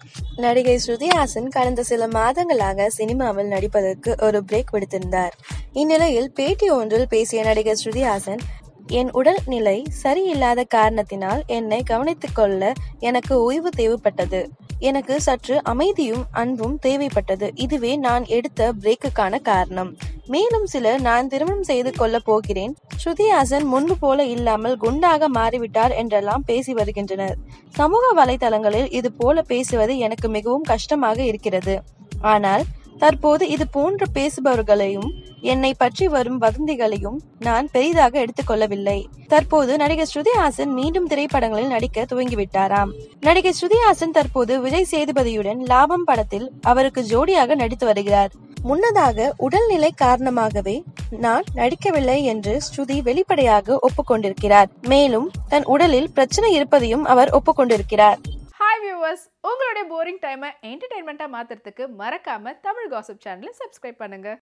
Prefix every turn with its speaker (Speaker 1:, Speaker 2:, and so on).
Speaker 1: நடிகை ஸ்ருதி ஹாசன் கடந்த சில மாதங்களாக சினிமாவில் நடிப்பதற்கு ஒரு பிரேக் விடுத்திருந்தார் இந்நிலையில் பேட்டி ஒன்றில் பேசிய நடிகர் ஸ்ருதி ஹாசன் என் உடல்நிலை சரியில்லாத காரணத்தினால் என்னை கவனித்துக் கொள்ள எனக்கு ஓய்வு தேவைப்பட்டது எனக்கு சற்று அமைதியும் அன்பும் தேவைப்பட்டது இதுவே நான் எடுத்த பிரேக்குக்கான காரணம் மேலும் சிலர் நான் திருமணம் செய்து கொள்ள போகிறேன் ஸ்ருதி ஹாசன் முன்பு போல இல்லாமல் குண்டாக மாறிவிட்டார் என்றெல்லாம் பேசி வருகின்றனர் சமூக வலைதளங்களில் இது போல பேசுவது எனக்கு மிகவும் கஷ்டமாக இருக்கிறது ஆனால் தற்போது இது போன்ற பேசுபவர்களையும் என்னை பற்றி வரும் வதந்திகளையும் நான் பெரிதாக எடுத்துக்கொள்ளவில்லை தற்போது நடிகர் ஸ்ருதி ஹாசன் மீண்டும் திரைப்படங்களில் நடிக்க துவங்கிவிட்டாராம் நடிகர் ஸ்ருதி ஹாசன் தற்போது விஜய் சேதுபதியுடன் லாபம் படத்தில் அவருக்கு ஜோடியாக நடித்து வருகிறார் முன்னதாக உடல்நிலை காரணமாகவே நான் நடிக்கவில்லை என்று ஸ்ருதி வெளிப்படையாக ஒப்புக்கொண்டிருக்கிறார் மேலும் தன் உடலில் பிரச்சனை இருப்பதையும் அவர் ஒப்புக்கொண்டிருக்கிறார்
Speaker 2: ஹாய் வியூவர்ஸ் உங்களுடைய போரிங் டைமை என்டர்டைன்மெண்ட்டாக மாற்றுறதுக்கு மறக்காமல் தமிழ் காசிப் சேனலை சப்ஸ்கிரைப் பண்ணுங்கள்